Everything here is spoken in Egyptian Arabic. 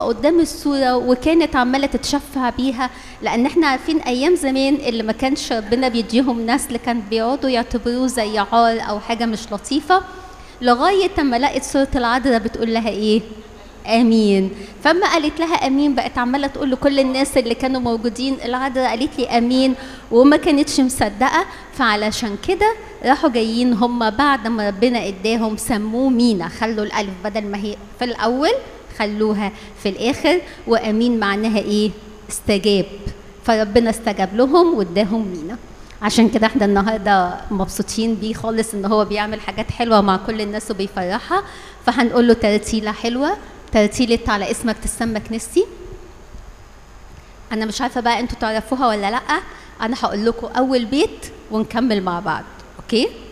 قدام الصورة وكانت عمالة تتشفع بيها لأن احنا عارفين أيام زمان اللي ما كانش ربنا بيديهم نسل كان بيقعدوا يعتبروه زي عار أو حاجة مش لطيفة لغاية أما لقت صورة العذراء بتقول لها إيه؟ امين فما قالت لها امين بقت عماله تقول لكل الناس اللي كانوا موجودين العذراء قالت لي امين وما كانتش مصدقه فعلشان كده راحوا جايين هم بعد ما ربنا اداهم سموه مينا خلوا الالف بدل ما هي في الاول خلوها في الاخر وامين معناها ايه استجاب فربنا استجاب لهم واداهم مينا عشان كده احنا النهارده مبسوطين بيه خالص ان هو بيعمل حاجات حلوه مع كل الناس وبيفرحها فهنقول له ترتيله حلوه ترتيله على اسمك تسمى كنيستي انا مش عارفه بقى انتوا تعرفوها ولا لا انا هقول لكم اول بيت ونكمل مع بعض اوكي